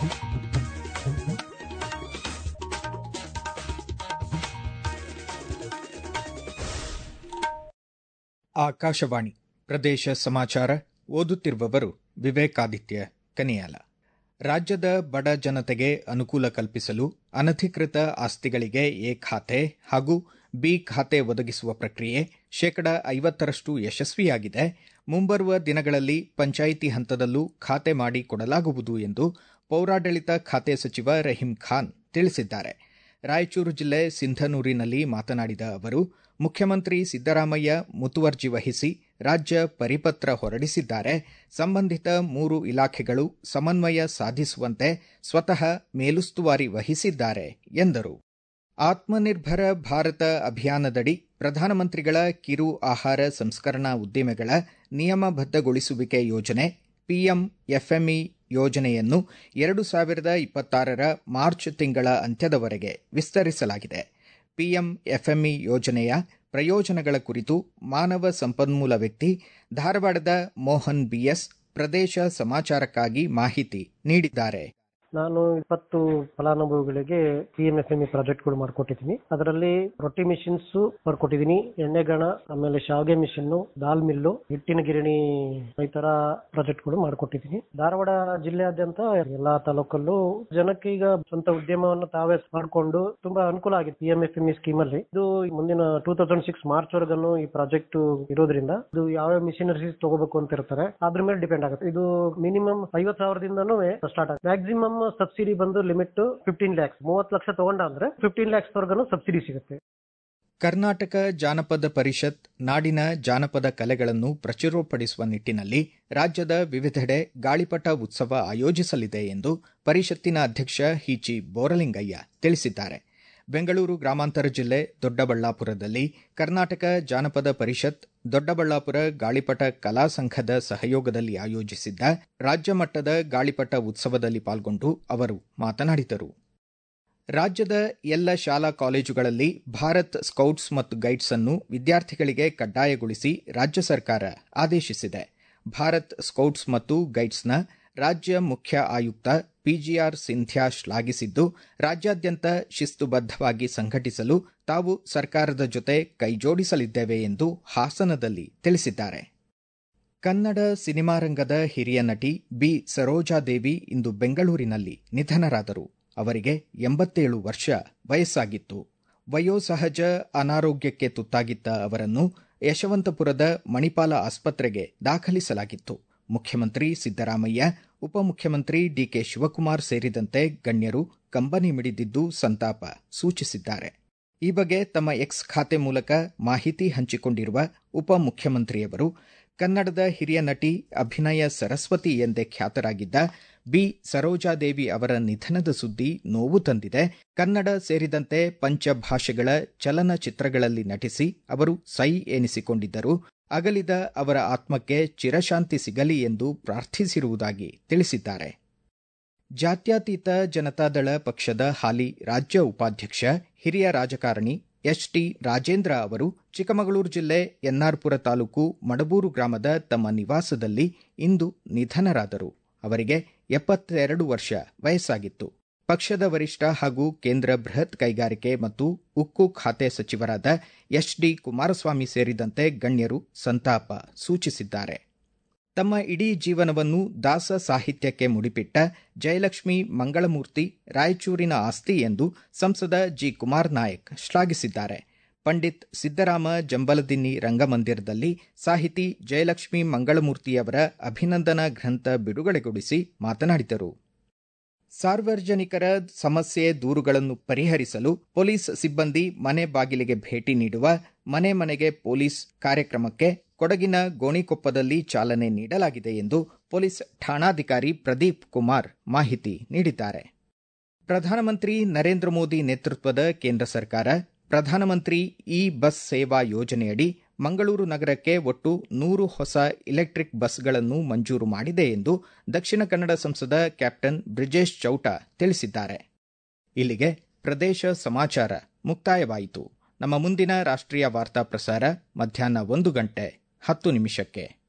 ಆಕಾಶವಾಣಿ ಪ್ರದೇಶ ಸಮಾಚಾರ ಓದುತ್ತಿರುವವರು ವಿವೇಕಾದಿತ್ಯ ಕನಿಯಾಲ ರಾಜ್ಯದ ಬಡ ಜನತೆಗೆ ಅನುಕೂಲ ಕಲ್ಪಿಸಲು ಅನಧಿಕೃತ ಆಸ್ತಿಗಳಿಗೆ ಎ ಖಾತೆ ಹಾಗೂ ಬಿ ಖಾತೆ ಒದಗಿಸುವ ಪ್ರಕ್ರಿಯೆ ಶೇಕಡ ಐವತ್ತರಷ್ಟು ಯಶಸ್ವಿಯಾಗಿದೆ ಮುಂಬರುವ ದಿನಗಳಲ್ಲಿ ಪಂಚಾಯಿತಿ ಹಂತದಲ್ಲೂ ಖಾತೆ ಮಾಡಿ ಕೊಡಲಾಗುವುದು ಎಂದು ಪೌರಾಡಳಿತ ಖಾತೆ ಸಚಿವ ರಹೀಂ ಖಾನ್ ತಿಳಿಸಿದ್ದಾರೆ ರಾಯಚೂರು ಜಿಲ್ಲೆ ಸಿಂಧನೂರಿನಲ್ಲಿ ಮಾತನಾಡಿದ ಅವರು ಮುಖ್ಯಮಂತ್ರಿ ಸಿದ್ದರಾಮಯ್ಯ ಮುತುವರ್ಜಿ ವಹಿಸಿ ರಾಜ್ಯ ಪರಿಪತ್ರ ಹೊರಡಿಸಿದ್ದಾರೆ ಸಂಬಂಧಿತ ಮೂರು ಇಲಾಖೆಗಳು ಸಮನ್ವಯ ಸಾಧಿಸುವಂತೆ ಸ್ವತಃ ಮೇಲುಸ್ತುವಾರಿ ವಹಿಸಿದ್ದಾರೆ ಎಂದರು ಆತ್ಮನಿರ್ಭರ ಭಾರತ ಅಭಿಯಾನದಡಿ ಪ್ರಧಾನಮಂತ್ರಿಗಳ ಕಿರು ಆಹಾರ ಸಂಸ್ಕರಣಾ ಉದ್ದಿಮೆಗಳ ನಿಯಮಬದ್ದಗೊಳಿಸುವಿಕೆ ಯೋಜನೆ ಪಿಎಂ ಎಫ್ಎಂಇ ಯೋಜನೆಯನ್ನು ಎರಡು ಸಾವಿರದ ಇಪ್ಪತ್ತಾರರ ಮಾರ್ಚ್ ತಿಂಗಳ ಅಂತ್ಯದವರೆಗೆ ವಿಸ್ತರಿಸಲಾಗಿದೆ ಪಿಎಂ ಎಫ್ಎಂಇ ಯೋಜನೆಯ ಪ್ರಯೋಜನಗಳ ಕುರಿತು ಮಾನವ ಸಂಪನ್ಮೂಲ ವ್ಯಕ್ತಿ ಧಾರವಾಡದ ಮೋಹನ್ ಬಿಎಸ್ ಪ್ರದೇಶ ಸಮಾಚಾರಕ್ಕಾಗಿ ಮಾಹಿತಿ ನೀಡಿದ್ದಾರೆ ನಾನು ಇಪ್ಪತ್ತು ಫಲಾನುಭವಿಗಳಿಗೆ ಪಿಎಂಎಫ್ಎಂಇ ಪ್ರಾಜೆಕ್ಟ್ಗಳು ಮಾಡ್ಕೊಟ್ಟಿದ್ದೀನಿ ಅದರಲ್ಲಿ ರೊಟ್ಟಿ ಮಿಷಿನ್ಸ್ ಮಾಡ್ಕೊಟ್ಟಿದ್ದೀನಿ ಎಣ್ಣೆಗಣ ಆಮೇಲೆ ಶಾವಿಗೆ ಮಿಷಿನ್ ದಾಲ್ ಮಿಲ್ಲು ಹಿಟ್ಟಿನ ಗಿರಣಿ ಈ ತರ ಪ್ರಾಜೆಕ್ಟ್ಗಳು ಮಾಡ್ಕೊಟ್ಟಿದ್ದೀನಿ ಧಾರವಾಡ ಜಿಲ್ಲೆಯಾದ್ಯಂತ ಎಲ್ಲಾ ತಾಲೂಕಲ್ಲೂ ಜನಕ್ಕೆ ಈಗ ಸ್ವಂತ ಉದ್ಯಮವನ್ನು ತಾವೇ ಮಾಡಿಕೊಂಡು ತುಂಬಾ ಅನುಕೂಲ ಆಗಿದೆ ಪಿಎಂಎಫ್ಎಂಇ ಸ್ಕೀಮ್ ಅಲ್ಲಿ ಇದು ಮುಂದಿನ ಟೂ ತೌಸಂಡ್ ಸಿಕ್ಸ್ ಮಾರ್ಚ್ ವರೆಗೂ ಈ ಪ್ರಾಜೆಕ್ಟ್ ಇರೋದ್ರಿಂದ ಇದು ಯಾವ ಮಿಷಿನರೀಸ್ ತಗೋಬೇಕು ಅಂತ ಇರ್ತಾರೆ ಅದ್ರ ಮೇಲೆ ಡಿಪೆಂಡ್ ಆಗುತ್ತೆ ಇದು ಮಿನಿಮಮ್ ಐವತ್ ಸಾವಿರದಿಂದನೂ ಸ್ಟಾರ್ಟ್ ಆಗುತ್ತೆ ಮ್ಯಾಕ್ಸಿಮಮ್ ಸಬ್ಸಿಡಿ ಬಂದು ಲಿಮಿಟ್ ಫಿಫ್ಟೀನ್ ಲ್ಯಾಕ್ಸ್ ಮೂವತ್ತು ಲಕ್ಷ ತಗೊಂಡ ಅಂದ್ರೆ ಫಿಫ್ಟೀನ್ ಲ್ಯಾಕ್ಸ್ ವರ್ಗನು ಸಬ್ಸಿಡಿ ಸಿಗುತ್ತೆ ಕರ್ನಾಟಕ ಜಾನಪದ ಪರಿಷತ್ ನಾಡಿನ ಜಾನಪದ ಕಲೆಗಳನ್ನು ಪ್ರಚುರಪಡಿಸುವ ನಿಟ್ಟಿನಲ್ಲಿ ರಾಜ್ಯದ ವಿವಿಧೆಡೆ ಗಾಳಿಪಟ ಉತ್ಸವ ಆಯೋಜಿಸಲಿದೆ ಎಂದು ಪರಿಷತ್ತಿನ ಅಧ್ಯಕ್ಷ ಹಿಚಿ ಬೋರಲಿಂಗಯ್ಯ ತಿಳಿಸಿದ್ದಾರೆ ಬೆಂಗಳೂರು ಗ್ರಾಮಾಂತರ ಜಿಲ್ಲೆ ದೊಡ್ಡಬಳ್ಳಾಪುರದಲ್ಲಿ ಕರ್ನಾಟಕ ಜಾನಪದ ಪರಿಷತ್ ದೊಡ್ಡಬಳ್ಳಾಪುರ ಗಾಳಿಪಟ ಕಲಾ ಸಂಘದ ಸಹಯೋಗದಲ್ಲಿ ಆಯೋಜಿಸಿದ್ದ ರಾಜ್ಯ ಮಟ್ಟದ ಗಾಳಿಪಟ ಉತ್ಸವದಲ್ಲಿ ಪಾಲ್ಗೊಂಡು ಅವರು ಮಾತನಾಡಿದರು ರಾಜ್ಯದ ಎಲ್ಲ ಶಾಲಾ ಕಾಲೇಜುಗಳಲ್ಲಿ ಭಾರತ್ ಸ್ಕೌಟ್ಸ್ ಮತ್ತು ಗೈಡ್ಸ್ ಅನ್ನು ವಿದ್ಯಾರ್ಥಿಗಳಿಗೆ ಕಡ್ಡಾಯಗೊಳಿಸಿ ರಾಜ್ಯ ಸರ್ಕಾರ ಆದೇಶಿಸಿದೆ ಭಾರತ್ ಸ್ಕೌಟ್ಸ್ ಮತ್ತು ಗೈಡ್ಸ್ನ ರಾಜ್ಯ ಮುಖ್ಯ ಆಯುಕ್ತ ಪಿಜಿಆರ್ ಸಿಂಧ್ಯಾ ಶ್ಲಾಘಿಸಿದ್ದು ರಾಜ್ಯಾದ್ಯಂತ ಶಿಸ್ತುಬದ್ದವಾಗಿ ಸಂಘಟಿಸಲು ತಾವು ಸರ್ಕಾರದ ಜೊತೆ ಕೈಜೋಡಿಸಲಿದ್ದೇವೆ ಎಂದು ಹಾಸನದಲ್ಲಿ ತಿಳಿಸಿದ್ದಾರೆ ಕನ್ನಡ ಸಿನಿಮಾ ರಂಗದ ಹಿರಿಯ ನಟಿ ಬಿ ಸರೋಜಾದೇವಿ ಇಂದು ಬೆಂಗಳೂರಿನಲ್ಲಿ ನಿಧನರಾದರು ಅವರಿಗೆ ಎಂಬತ್ತೇಳು ವರ್ಷ ವಯಸ್ಸಾಗಿತ್ತು ವಯೋಸಹಜ ಅನಾರೋಗ್ಯಕ್ಕೆ ತುತ್ತಾಗಿದ್ದ ಅವರನ್ನು ಯಶವಂತಪುರದ ಮಣಿಪಾಲ ಆಸ್ಪತ್ರೆಗೆ ದಾಖಲಿಸಲಾಗಿತ್ತು ಮುಖ್ಯಮಂತ್ರಿ ಸಿದ್ದರಾಮಯ್ಯ ಉಪಮುಖ್ಯಮಂತ್ರಿ ಡಿಕೆ ಶಿವಕುಮಾರ್ ಸೇರಿದಂತೆ ಗಣ್ಯರು ಕಂಬನಿ ಮಿಡಿದಿದ್ದು ಸಂತಾಪ ಸೂಚಿಸಿದ್ದಾರೆ ಈ ಬಗ್ಗೆ ತಮ್ಮ ಎಕ್ಸ್ ಖಾತೆ ಮೂಲಕ ಮಾಹಿತಿ ಹಂಚಿಕೊಂಡಿರುವ ಉಪಮುಖ್ಯಮಂತ್ರಿಯವರು ಕನ್ನಡದ ಹಿರಿಯ ನಟಿ ಅಭಿನಯ ಸರಸ್ವತಿ ಎಂದೇ ಖ್ಯಾತರಾಗಿದ್ದ ಬಿ ಸರೋಜಾದೇವಿ ಅವರ ನಿಧನದ ಸುದ್ದಿ ನೋವು ತಂದಿದೆ ಕನ್ನಡ ಸೇರಿದಂತೆ ಪಂಚಭಾಷೆಗಳ ಚಲನಚಿತ್ರಗಳಲ್ಲಿ ನಟಿಸಿ ಅವರು ಸೈ ಎನಿಸಿಕೊಂಡಿದ್ದರು ಅಗಲಿದ ಅವರ ಆತ್ಮಕ್ಕೆ ಚಿರಶಾಂತಿ ಸಿಗಲಿ ಎಂದು ಪ್ರಾರ್ಥಿಸಿರುವುದಾಗಿ ತಿಳಿಸಿದ್ದಾರೆ ಜಾತ್ಯತೀತ ಜನತಾದಳ ಪಕ್ಷದ ಹಾಲಿ ರಾಜ್ಯ ಉಪಾಧ್ಯಕ್ಷ ಹಿರಿಯ ರಾಜಕಾರಣಿ ಎಚ್ ಟಿ ರಾಜೇಂದ್ರ ಅವರು ಚಿಕ್ಕಮಗಳೂರು ಜಿಲ್ಲೆ ಎನ್ನಾರ್ಪುರ ತಾಲೂಕು ಮಡಬೂರು ಗ್ರಾಮದ ತಮ್ಮ ನಿವಾಸದಲ್ಲಿ ಇಂದು ನಿಧನರಾದರು ಅವರಿಗೆ ಎಪ್ಪತ್ತೆರಡು ವರ್ಷ ವಯಸ್ಸಾಗಿತ್ತು ಪಕ್ಷದ ವರಿಷ್ಠ ಹಾಗೂ ಕೇಂದ್ರ ಬೃಹತ್ ಕೈಗಾರಿಕೆ ಮತ್ತು ಉಕ್ಕು ಖಾತೆ ಸಚಿವರಾದ ಎಚ್ ಡಿ ಕುಮಾರಸ್ವಾಮಿ ಸೇರಿದಂತೆ ಗಣ್ಯರು ಸಂತಾಪ ಸೂಚಿಸಿದ್ದಾರೆ ತಮ್ಮ ಇಡೀ ಜೀವನವನ್ನು ದಾಸ ಸಾಹಿತ್ಯಕ್ಕೆ ಮುಡಿಪಿಟ್ಟ ಜಯಲಕ್ಷ್ಮಿ ಮಂಗಳಮೂರ್ತಿ ರಾಯಚೂರಿನ ಆಸ್ತಿ ಎಂದು ಸಂಸದ ಜಿ ಕುಮಾರ್ ನಾಯಕ್ ಶ್ಲಾಘಿಸಿದ್ದಾರೆ ಪಂಡಿತ್ ಸಿದ್ದರಾಮ ಜಂಬಲದಿನ್ನಿ ರಂಗಮಂದಿರದಲ್ಲಿ ಸಾಹಿತಿ ಜಯಲಕ್ಷ್ಮಿ ಮಂಗಳಮೂರ್ತಿಯವರ ಅಭಿನಂದನಾ ಗ್ರಂಥ ಬಿಡುಗಡೆಗೊಳಿಸಿ ಮಾತನಾಡಿದರು ಸಾರ್ವಜನಿಕರ ಸಮಸ್ಯೆ ದೂರುಗಳನ್ನು ಪರಿಹರಿಸಲು ಪೊಲೀಸ್ ಸಿಬ್ಬಂದಿ ಮನೆ ಬಾಗಿಲಿಗೆ ಭೇಟಿ ನೀಡುವ ಮನೆ ಮನೆಗೆ ಪೊಲೀಸ್ ಕಾರ್ಯಕ್ರಮಕ್ಕೆ ಕೊಡಗಿನ ಗೋಣಿಕೊಪ್ಪದಲ್ಲಿ ಚಾಲನೆ ನೀಡಲಾಗಿದೆ ಎಂದು ಪೊಲೀಸ್ ಠಾಣಾಧಿಕಾರಿ ಪ್ರದೀಪ್ ಕುಮಾರ್ ಮಾಹಿತಿ ನೀಡಿದ್ದಾರೆ ಪ್ರಧಾನಮಂತ್ರಿ ನರೇಂದ್ರ ಮೋದಿ ನೇತೃತ್ವದ ಕೇಂದ್ರ ಸರ್ಕಾರ ಪ್ರಧಾನಮಂತ್ರಿ ಇ ಬಸ್ ಸೇವಾ ಯೋಜನೆಯಡಿ ಮಂಗಳೂರು ನಗರಕ್ಕೆ ಒಟ್ಟು ನೂರು ಹೊಸ ಇಲೆಕ್ಟ್ರಿಕ್ ಬಸ್ಗಳನ್ನು ಮಂಜೂರು ಮಾಡಿದೆ ಎಂದು ದಕ್ಷಿಣ ಕನ್ನಡ ಸಂಸದ ಕ್ಯಾಪ್ಟನ್ ಬ್ರಿಜೇಶ್ ಚೌಟ ತಿಳಿಸಿದ್ದಾರೆ ಇಲ್ಲಿಗೆ ಪ್ರದೇಶ ಸಮಾಚಾರ ಮುಕ್ತಾಯವಾಯಿತು ನಮ್ಮ ಮುಂದಿನ ರಾಷ್ಟ್ರೀಯ ವಾರ್ತಾ ಪ್ರಸಾರ ಮಧ್ಯಾಹ್ನ ಒಂದು ಗಂಟೆ ಹತ್ತು ನಿಮಿಷಕ್ಕೆ